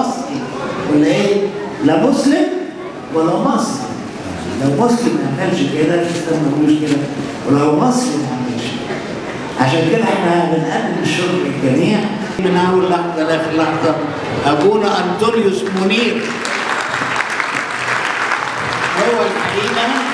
مصري ولا ايه؟ لا مسلم ولا مصري لو مسلم ما عملش كده الاسلام ما بيقولوش كده ولو مصري ما عملش كده عشان كده احنا بنقدم الشكر للجميع من اول لحظه لاخر لحظه ابونا انطونيوس منير هو الحقيقه